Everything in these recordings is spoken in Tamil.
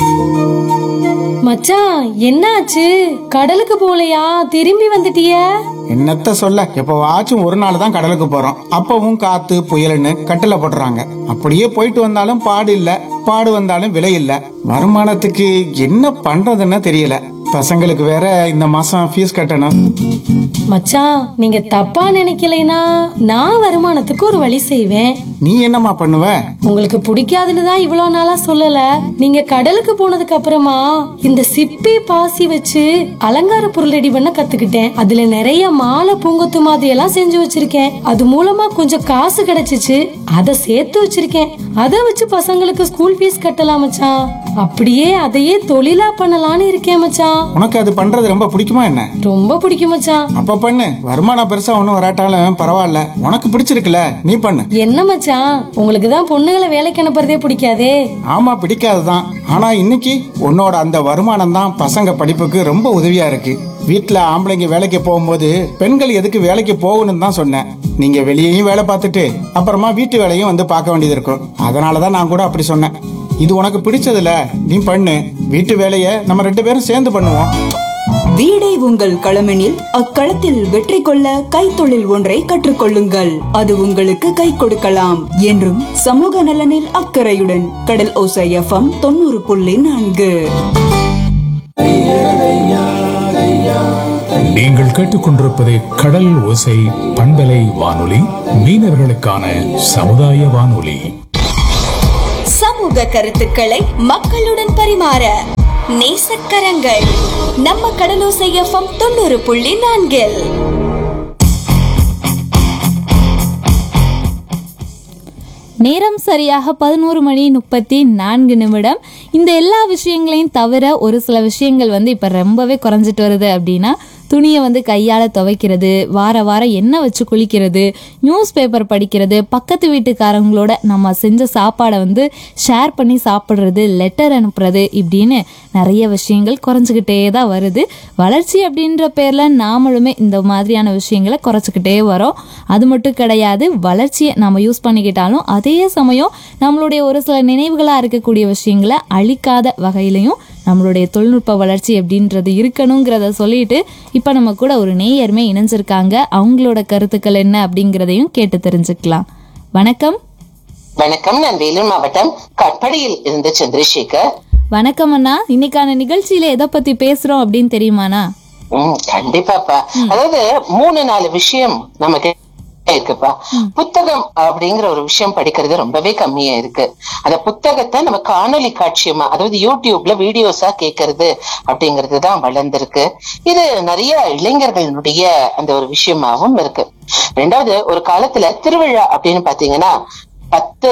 மச்சான் என்னாச்சு கடலுக்கு போலையா திரும்பி வந்துட்டிய என்னத்த சொல்ல எப்பவாச்சும் ஒரு நாள் தான் கடலுக்கு போறோம் அப்பவும் காத்து புயல்னு கட்டில போடுறாங்க அப்படியே போயிட்டு வந்தாலும் பாடு இல்ல பாடு வந்தாலும் விலை இல்ல வருமானத்துக்கு என்ன பண்றதுன்னு தெரியல பசங்களுக்கு வேற இந்த மாசம் ஃபீஸ் கட்டணும் மச்சான் நீங்க தப்பா நினைக்கலைனா நான் வருமானத்துக்கு ஒரு வழி செய்வேன் நீ என்னம்மா பண்ணுவ உங்களுக்கு பிடிக்காதுன்னு தான் இவ்வளவு நாளா சொல்லல நீங்க கடலுக்கு போனதுக்கு அப்புறமா இந்த சிப்பி பாசி வச்சு அலங்கார பொருள் ரெடி பண்ண கத்துக்கிட்டேன் அதுல நிறைய மாலை பூங்கொத்து மாதிரி எல்லாம் செஞ்சு வச்சிருக்கேன் அது மூலமா கொஞ்சம் காசு கிடைச்சிச்சு அதை சேர்த்து வச்சிருக்கேன் அதை வச்சு பசங்களுக்கு ஸ்கூல் ஃபீஸ் கட்டலாம் மச்சான் அப்படியே அதையே தொழிலா பண்ணலாம்னு இருக்கேன் மச்சான் உனக்கு அது பண்றது ரொம்ப பிடிக்குமா என்ன ரொம்ப பிடிக்கும் மச்சான் அப்ப பண்ணு வருமானம் பெருசா ஒன்னும் வராட்டாலும் பரவாயில்ல உனக்கு பிடிச்சிருக்குல நீ பண்ணு என்ன மச்சான் உங்களுக்கு தான் பொண்ணுங்களை வேலைக்கு அனுப்புறதே பிடிக்காதே ஆமா பிடிக்காதுதான் ஆனா இன்னைக்கு உன்னோட அந்த வருமானம் தான் பசங்க படிப்புக்கு ரொம்ப உதவியா இருக்கு வீட்ல ஆம்பளைங்க வேலைக்கு போகும்போது பெண்கள் எதுக்கு வேலைக்கு போகணும்னு தான் சொன்னேன் நீங்க வெளியேயும் வேலை பார்த்துட்டு அப்புறமா வீட்டு வேலையும் வந்து பார்க்க வேண்டியது இருக்கும் அதனாலதான் நான் கூட அப்படி சொன்னேன் இது உனக்கு பிடிச்சதுல நீ பண்ணு வீட்டு வேலையை நம்ம ரெண்டு பேரும் சேர்ந்து பண்ணுவோம் வீடே உங்கள் களமெனில் அக்களத்தில் வெற்றி கொள்ள கைத்தொழில் ஒன்றை கற்றுக்கொள்ளுங்கள் அது உங்களுக்கு கை கொடுக்கலாம் என்றும் சமூக நலனில் அக்கறையுடன் கடல் ஓசை எஃப்எம் தொண்ணூறு புள்ளி நான்கு நீங்கள் கேட்டுக்கொண்டிருப்பது கடல் ஓசை பண்பலை வானொலி மீனவர்களுக்கான சமுதாய வானொலி சமூக கருத்துக்களை மக்களுடன் பரிமாற நேசக்கரங்கள் நம்ம கடலோசை எஃப்எம் தொண்ணூறு புள்ளி நான்கில் நேரம் சரியாக பதினோரு மணி முப்பத்தி நான்கு நிமிடம் இந்த எல்லா விஷயங்களையும் தவிர ஒரு சில விஷயங்கள் வந்து இப்போ ரொம்பவே குறைஞ்சிட்டு வருது அப்படின்னா துணியை வந்து கையால் துவைக்கிறது வார வாரம் எண்ணெய் வச்சு குளிக்கிறது நியூஸ் பேப்பர் படிக்கிறது பக்கத்து வீட்டுக்காரங்களோட நம்ம செஞ்ச சாப்பாடை வந்து ஷேர் பண்ணி சாப்பிட்றது லெட்டர் அனுப்புறது இப்படின்னு நிறைய விஷயங்கள் குறைஞ்சிக்கிட்டே தான் வருது வளர்ச்சி அப்படின்ற பேரில் நாமளுமே இந்த மாதிரியான விஷயங்களை குறைச்சிக்கிட்டே வரோம் அது மட்டும் கிடையாது வளர்ச்சியை நம்ம யூஸ் பண்ணிக்கிட்டாலும் அதே சமயம் நம்மளுடைய ஒரு சில நினைவுகளாக இருக்கக்கூடிய விஷயங்களை அழிக்காத வகையிலையும் நம்மளுடைய தொழில்நுட்ப வளர்ச்சி அப்படின்றது இருக்கணுங்கிறத சொல்லிட்டு இப்போ நம்ம கூட ஒரு நேயருமே இணைஞ்சிருக்காங்க அவங்களோட கருத்துக்கள் என்ன அப்படிங்கிறதையும் கேட்டு தெரிஞ்சுக்கலாம் வணக்கம் வணக்கம் நான் வேலூர் மாவட்டம் கட்படியில் இருந்து சந்திரசேகர் வணக்கம் அண்ணா இன்னைக்கான நிகழ்ச்சியில எதை பத்தி பேசுறோம் அப்படின்னு தெரியுமாண்ணா ம் கண்டிப்பாப்பா அதாவது மூணு நாலு விஷயம் நமக்கு இருக்குப்பா புத்தகம் அப்படிங்கிற ஒரு விஷயம் படிக்கிறது ரொம்பவே கம்மியா இருக்கு அந்த புத்தகத்தை நம்ம காணொலி காட்சியமா அதாவது யூடியூப்ல வீடியோஸா கேட்கறது அப்படிங்கிறது தான் வளர்ந்திருக்கு இது நிறைய இளைஞர்களுடைய அந்த ஒரு விஷயமாவும் இருக்கு ரெண்டாவது ஒரு காலத்துல திருவிழா அப்படின்னு பாத்தீங்கன்னா பத்து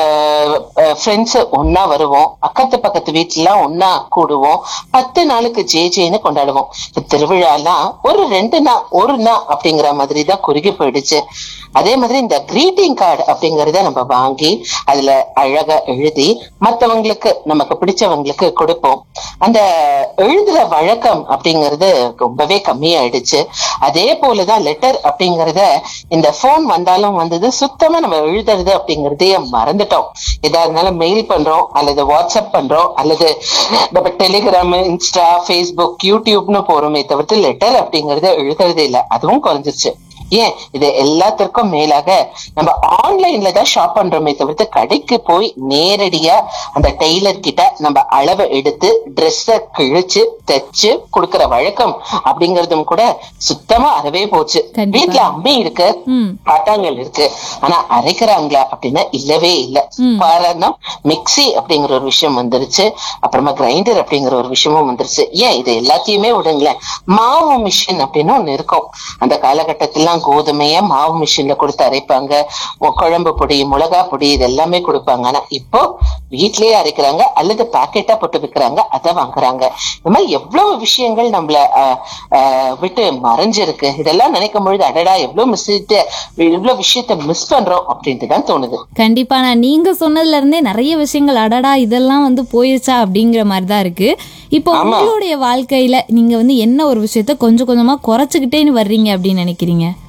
ஃப்ரெண்ட்ஸ் ஒன்னா வருவோம் பக்கத்து பக்கத்து வீட்டுலாம் ஒன்னா கூடுவோம் பத்து நாளுக்கு ஜே ஜேன்னு கொண்டாடுவோம் இந்த திருவிழாலாம் ஒரு ரெண்டு நாள் ஒரு நாள் அப்படிங்கிற மாதிரி தான் குறுகி போயிடுச்சு அதே மாதிரி இந்த கிரீட்டிங் கார்டு அப்படிங்கறத நம்ம வாங்கி அதுல அழகா எழுதி மத்தவங்களுக்கு நமக்கு பிடிச்சவங்களுக்கு கொடுப்போம் அந்த எழுதுற வழக்கம் அப்படிங்கறது ரொம்பவே கம்மியாயிடுச்சு அதே போலதான் லெட்டர் அப்படிங்கறத இந்த போன் வந்தாலும் வந்தது சுத்தமா நம்ம எழுதுறது அப்படிங்கறதையே மறந்துட்டோம் எதா இருந்தாலும் மெயில் பண்றோம் அல்லது வாட்ஸ்அப் பண்றோம் அல்லது நம்ம டெலிகிராம் இன்ஸ்டா ஃபேஸ்புக் யூடியூப்னு போறோமே தவிர்த்து லெட்டர் அப்படிங்கறத எழுதுறதே இல்லை அதுவும் குறைஞ்சிருச்சு ஏன் இது எல்லாத்திற்கும் மேலாக நம்ம ஆன்லைன்ல தான் ஷாப் பண்றோமே தவிர்த்து கடைக்கு போய் நேரடியா அந்த டெய்லர் கிட்ட நம்ம அளவை எடுத்து ட்ரெஸ்ஸ கிழிச்சு தைச்சு கொடுக்கற வழக்கம் அப்படிங்கறதும் கூட சுத்தமா அறவே போச்சு கண்டிப்பா. வீட்டுல அம்மி இருக்கு ம். பாட்டாங்கள் இருக்கு ஆனா அரைக்கிறாங்களா அப்படின்னா இல்லவே இல்ல காரணம் மிக்ஸி அப்படிங்கிற ஒரு விஷயம் வந்துருச்சு அப்புறமா கிரைண்டர் அப்படிங்கிற ஒரு விஷயமும் வந்துருச்சு ஏன் இது எல்லாத்தையுமே விடுங்களேன் மாவு மிஷின் அப்படின்னு ஒண்ணு இருக்கும் அந்த காலகட்டத்திலாம் கோதுமைய மாவு மிஷின்ல கொடுத்து அரைப்பாங்க உ- குழம்பு பொடி மிளகா பொடி இது எல்லாமே கொடுப்பாங்க ஆனா இப்போ வீட்லயே அரைக்கிறாங்க அல்லது பாக்கெட்டா போட்டு விற்கிறாங்க அதை வாங்குறாங்க இந்த மாதிரி எவ்வளவு விஷயங்கள் நம்மள அஹ், அஹ், விட்டு மறைஞ்சிருக்கு இதெல்லாம் நினைக்கும் பொழுது அடடா எவ்வளவு மிஸ் இவ்வளவு விஷயத்த மிஸ் பண்றோம் அப்படின்ட்டு தான் தோணுது கண்டிப்பா நான் நீங்க சொன்னதுல இருந்தே நிறைய விஷயங்கள் அடடா இதெல்லாம் வந்து போயிருச்சா அப்படிங்கிற மாதிரி தான் இருக்கு இப்போ ஆமா. உங்களுடைய வாழ்க்கையில நீங்க வந்து என்ன ஒரு விஷயத்த கொஞ்சம் கொஞ்சமா குறைச்சுக்கிட்டேன்னு வர்றீங்க அப்படின்னு நினைக்கிறீங்க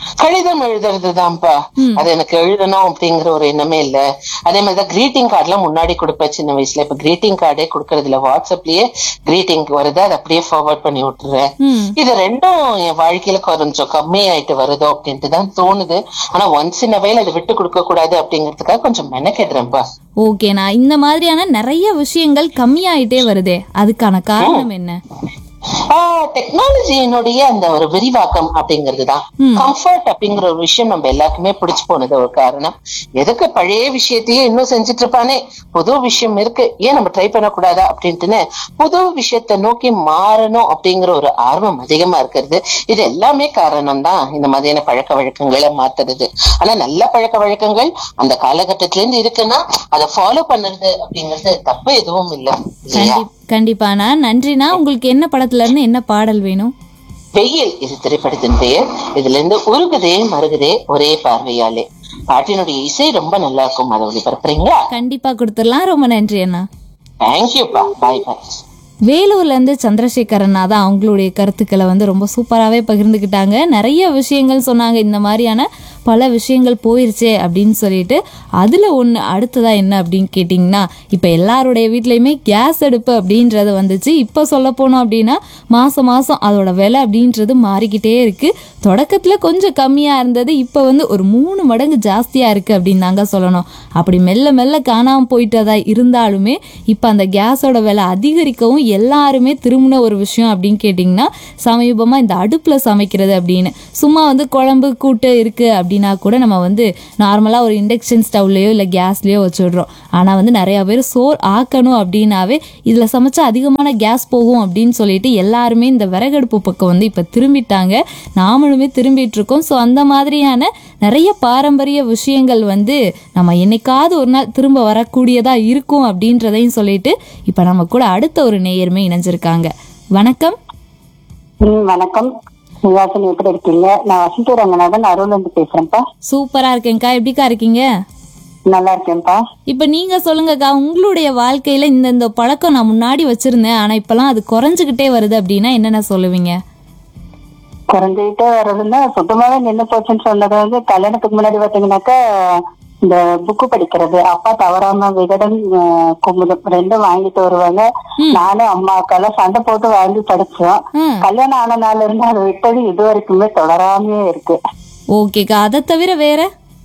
கடிதம் எழுதுறதுதான்ப்பா அது எனக்கு எழுதணும் அப்படிங்கிற ஒரு எண்ணமே இல்ல அதே மாதிரிதான் கிரீட்டிங் கார்டு எல்லாம் முன்னாடி கொடுப்பேன் சின்ன வயசுல இப்ப கிரீட்டிங் கார்டே கொடுக்கறது இல்ல வாட்ஸ்அப்லயே கிரீட்டிங் வருது அதை அப்படியே ஃபார்வர்ட் பண்ணி விட்டுறேன் இது ரெண்டும் என் வாழ்க்கையில கொஞ்சம் கம்மியாயிட்டு வருதோ அப்படின்ட்டு தான் தோணுது ஆனா ஒன்ஸ் இன் வயல் அதை விட்டு கொடுக்க கூடாது அப்படிங்கறதுக்காக கொஞ்சம் மெனக்கெடுறேன்ப்பா ஓகேண்ணா இந்த மாதிரியான நிறைய விஷயங்கள் கம்மியாயிட்டே வருதே அதுக்கான காரணம் என்ன டெக்னாலஜியினுடைய அந்த ஒரு விரிவாக்கம் அப்படிங்கிறது தான் கம்ஃபர்ட் அப்படிங்கிற ஒரு விஷயம் நம்ம எல்லாருக்குமே பிடிச்சு போனது ஒரு காரணம் எதுக்கு பழைய விஷயத்தையே இன்னும் செஞ்சுட்டு இருப்பானே புது விஷயம் இருக்கு ஏன் நம்ம ட்ரை பண்ணக்கூடாதா அப்படின்ட்டுன்னு புது விஷயத்தை நோக்கி மாறணும் அப்படிங்கிற ஒரு ஆர்வம் அதிகமா இருக்கிறது இது எல்லாமே காரணம் தான் இந்த மாதிரியான பழக்க வழக்கங்களை மாத்துறது ஆனா நல்ல பழக்க வழக்கங்கள் அந்த காலகட்டத்தில இருந்து இருக்குன்னா அதை ஃபாலோ பண்ணுறது அப்படிங்கிறது தப்பு எதுவும் இல்லை இல்லையா கண்டி- கண்டிப்பாண்ணா நன்றிண்ணா உங்களுக்கு என்ன படத்துல இருந்து என்ன பாடல் வேணும் வெயில் இது திரைப்படத்தின் பெயர் இதுல இருந்து உருகுதே மருகுதே ஒரே பார்வையாலே பாட்டினுடைய இசை ரொம்ப நல்லா இருக்கும் அதை ஒளிபரப்புறீங்களா கண்டிப்பா கொடுத்துடலாம் ரொம்ப நன்றி அண்ணா தேங்க்யூப்பா பாய் பாய் வேலூர்ல இருந்து சந்திரசேகரண்ணா தான் அவங்களுடைய கருத்துக்களை வந்து ரொம்ப சூப்பராகவே பகிர்ந்துக்கிட்டாங்க நிறைய விஷயங்கள் சொன்னாங்க இந்த மாதிரியான பல விஷயங்கள் போயிருச்சே அப்படின்னு சொல்லிட்டு அதில் ஒன்று அடுத்ததாக என்ன அப்படின்னு கேட்டிங்கன்னா இப்போ எல்லாருடைய வீட்லேயுமே கேஸ் அடுப்பு அப்படின்றது வந்துச்சு இப்போ சொல்ல போனோம் அப்படின்னா மாதம் மாதம் அதோட விலை அப்படின்றது மாறிக்கிட்டே இருக்குது தொடக்கத்தில் கொஞ்சம் கம்மியாக இருந்தது இப்போ வந்து ஒரு மூணு மடங்கு ஜாஸ்தியாக இருக்குது அப்படின்னு தாங்க சொல்லணும் அப்படி மெல்ல மெல்ல காணாமல் போயிட்டதா இருந்தாலுமே இப்போ அந்த கேஸோட விலை அதிகரிக்கவும் எல்லாருமே திரும்பின ஒரு விஷயம் அப்படின்னு கேட்டிங்கன்னா சமீபமாக இந்த அடுப்பில் சமைக்கிறது அப்படின்னு சும்மா வந்து குழம்பு கூட்டு இருக்குது அப்படின்னா கூட நம்ம வந்து நார்மலாக ஒரு இண்டக்ஷன் ஸ்டவ்லையோ இல்லை கேஸ்லேயோ வச்சுடுறோம் ஆனால் வந்து நிறையா பேர் சோறு ஆக்கணும் அப்படின்னாவே இதில் சமைச்சா அதிகமான கேஸ் போகும் அப்படின்னு சொல்லிட்டு எல்லாருமே இந்த விறகடுப்பு பக்கம் வந்து இப்போ திரும்பிட்டாங்க நாமளுமே திரும்பிட்டு இருக்கோம் ஸோ அந்த மாதிரியான நிறைய பாரம்பரிய விஷயங்கள் வந்து நம்ம என்னைக்காவது ஒரு நாள் திரும்ப வரக்கூடியதாக இருக்கும் அப்படின்றதையும் சொல்லிட்டு இப்போ நம்ம கூட அடுத்த ஒரு நேயருமே இணைஞ்சிருக்காங்க வணக்கம் ம் வணக்கம் நிவாசன் எப்படி இருக்கீங்க நான் வசந்தி ரங்கநாதன் அருள்ல இருந்து பேசுறேன்ப்பா சூப்பரா இருக்கேன்க்கா எப்படிக்கா இருக்கீங்க நல்லா இருக்கேன்ப்பா இப்போ நீங்க சொல்லுங்கக்கா உங்களுடைய வாழ்க்கையில இந்த இந்த பழக்கம் நான் முன்னாடி வச்சிருந்தேன் ஆனா இப்பெல்லாம் அது குறைஞ்சுக்கிட்டே வருது அப்படின்னா என்னென்ன சொல்லுவீங்க குறைஞ்சிக்கிட்டே வர்றதுன்னா சுத்தமாவே நின்னு போச்சுன்னு சொன்னது வந்து கல்யாணத்துக்கு முன்னாடி பாத்தீங்கன்னாக்கா இந்த புக்கு படிக்கிறது அப்பா தவறாம விகடன் அஹ், குமுதம் ரெண்டும் வாங்கிட்டு வருவாங்க நானும் அம்மா அக்காலாம் சண்டை போட்டு வாங்கி படிச்சோம் ம். கல்யாணம் ஆன நாள்ல இருந்து அதை விட்டது இது வரைக்குமே தொடராமே இருக்கு ஓகேக்கா அதை தவிர வேற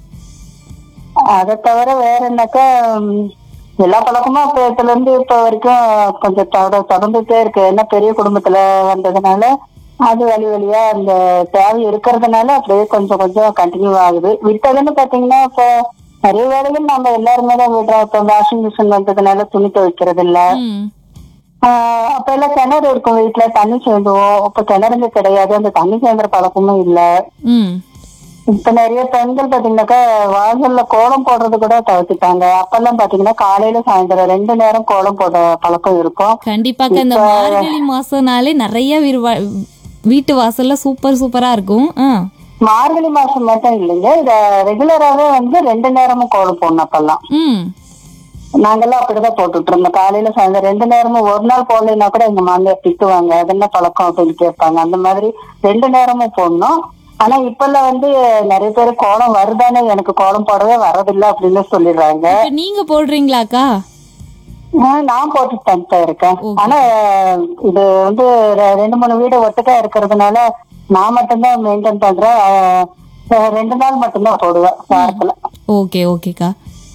அதை தவிர வேற என்னக்கா ம், எல்லா பழக்கமும் அப்பத்துல இருந்து இப்ப வரைக்கும் கொஞ்சம் தொட- தொடர்ந்துட்டே இருக்கு ஏன்னா பெரிய குடும்பத்துல வந்ததுனால அது வழி வழியா அந்த தேவை இருக்கிறதுனால அப்படியே கொஞ்சம் கொஞ்சம் கண்டினியூ ஆகுது விட்டதுன்னு பாத்தீங்கன்னா இப்ப நிறைய வேலைகள் நம்ம எல்லாருமே தான் விடுறோம் இப்ப வாஷிங் மிஷின் வந்ததுனால துணி துவைக்கிறது இல்ல ம் ஆஹ் அப்ப எல்லாம் கிணறு இருக்கும் வீட்டுல தண்ணி சேர்ந்துவோம் இப்ப கிணறுங்க கிடையாது அந்த தண்ணி சேர்ந்துற பழக்கமும் இல்ல ம் இப்ப நிறைய பெண்கள் பாத்தீங்கன்னாக்கா வாசல்ல கோலம் போடுறது கூட தவிர்த்துட்டாங்க அப்பெல்லாம் பாத்தீங்கன்னா காலையில சாயந்தரம் ரெண்டு நேரம் கோலம் போட பழக்கம் இருக்கும் கண்டிப்பாக்கா இந்த மார்கழி மாசம்னாலே நிறைய வீடு வா- வீட்டு வாசல்ல சூப்பர் சூப்பரா இருக்கும் ஆ மார்கழி மாசம் மட்டும் இல்லைங்க இத ரெகுலராவே வந்து ரெண்டு நேரமும் கோலம் போடணும் அப்பெல்லாம் ம் நாங்கெல்லாம் அப்படிதான் போட்டுட்டு இருந்தோம் காலையில சாயந்தரம் ரெண்டு நேரமும் ஒரு நாள் போடலைன்னா கூட எங்க மாமியார் திட்டுவாங்க அது என்ன பழக்கம் அப்படின்னு கேட்பாங்க அந்த மாதிரி ரெண்டு நேரமும் போடணும் ஆனா இப்பெல்லாம் வந்து நிறைய பேர் கோலம் வருதானே எனக்கு கோலம் போடவே வரதில்லை அப்படின்னு சொல்லிடுறாங்க இப்ப நீங்க போடுறீங்களாக்கா ஆஹ் நான் போட்டுட்டு தான் இருக்கேன் Okay. ஆனா இது வந்து ரெ- ரெண்டு மூணு வீடு ஒட்டுக்கா இருக்கிறதுனால நான் மட்டும்தான் மெயின்டைன் பண்றேன் ஆஹ் ஆஹ் ரெண்டு நாள் மட்டும்தான் போடுவேன் வாரத்துல ஓகே ஓகேக்கா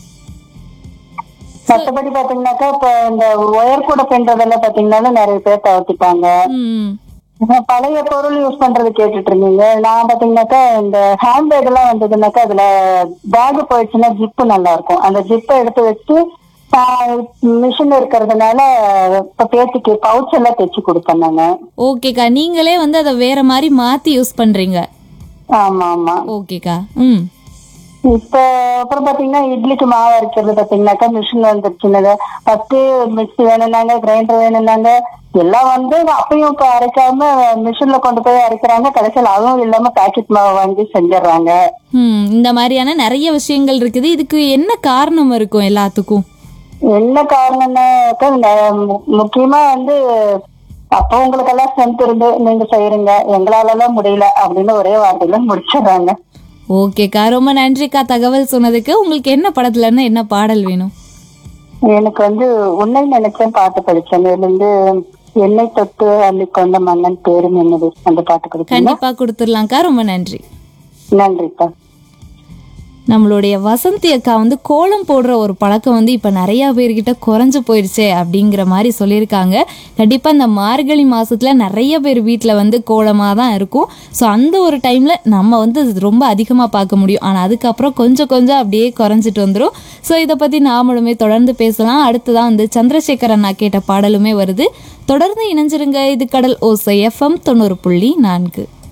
மத்தபடி பாத்தீங்கன்னாக்கா இப்ப இந்த ஒயர் கூட பின்றதெல்லாம் பாத்தீங்கன்னா நிறைய பேர் தவிர்த்துட்டாங்க ம் அஹ் பழைய பொருள் யூஸ் பண்றது கேட்டுட்டு இருந்தீங்க நான் பாத்தீங்கன்னாக்கா இந்த ஹேண்ட் பேக் எல்லாம் வந்ததுனாக்கா அதுல பேக் போயிடுச்சுன்னா ஜிப்பு நல்லா இருக்கும் அந்த ஜிப்பை எடுத்து வச்சு மிஷின் இருக்கிறதுனால இப்ப பேத்திக்கு பவுச் எல்லாம் தைச்சு கொடுத்தேன் நானு ஓகேக்கா நீங்களே வந்து அதை வேற மாதிரி மாத்தி யூஸ் பண்றீங்க ஆமா ஆமா ஓகேக்கா ம் இப்ப அப்புறம் பாத்தீங்கன்னா இட்லிக்கு மாவு அரைக்கிறது பாத்தீங்கன்னாக்கா மிஷின் வந்துருச்சுன்னு ஃபர்ஸ்ட் மிக்ஸி வேணும்னாங்க கிரைண்டர் வேணும்னாங்க எல்லாம் வந்து அப்பயும் இப்ப அரைக்காம மிஷின்ல கொண்டு போய் அரைக்கிறாங்க கடைசியில் அதுவும் இல்லாம பாக்கெட் மாவு வாங்கி செஞ்சிடறாங்க ம் இந்த மாதிரியான நிறைய விஷயங்கள் இருக்குது இதுக்கு என்ன காரணம் இருக்கும் எல்லாத்துக்கும் என்ன காரணம்னாக்கா இந்த மு- முக்கியமா வந்து அப்போ உங்களுக்கு எல்லாம் ஸ்ட்ரென்த் இருந்து நீங்க செய்யறீங்க எங்களால எல்லாம் முடியல அப்படின்னு ஒரே வார்த்தையில முடிச்சிடுறாங்க ஓகேக்கா ரொம்ப நன்றிக்கா தகவல் சொன்னதுக்கு உங்களுக்கு என்ன படத்துல இருந்து என்ன பாடல் வேணும் எனக்கு வந்து உன்னை நினைச்சேன் பாட்டு படிச்சேன் இதுல இருந்து என்னை தொட்டு அள்ளி கொண்ட மன்னன் பேரும் என்னது அந்த பாட்டு கொடுத்தீங்க கண்டிப்பா கொடுத்துடலாம்க்கா ரொம்ப நன்றி நன்றிப்பா நம்மளுடைய வசந்தி அக்கா வந்து கோலம் போடுற ஒரு பழக்கம் வந்து இப்போ நிறையா பேர்கிட்ட குறைஞ்சு போயிடுச்சே அப்படிங்கிற மாதிரி சொல்லியிருக்காங்க கண்டிப்பாக இந்த மார்கழி மாதத்தில் நிறைய பேர் வீட்டில் வந்து கோலமாக தான் இருக்கும் ஸோ அந்த ஒரு டைமில் நம்ம வந்து அது ரொம்ப அதிகமாக பார்க்க முடியும் ஆனால் அதுக்கப்புறம் கொஞ்சம் கொஞ்சம் அப்படியே குறைஞ்சிட்டு வந்துடும் ஸோ இதை பற்றி நாமளுமே தொடர்ந்து பேசலாம் அடுத்ததான் வந்து சந்திரசேகர் அண்ணா கேட்ட பாடலுமே வருது தொடர்ந்து இணைஞ்சிருங்க இது கடல் ஓசை எஃப்எம் தொண்ணூறு புள்ளி நான்கு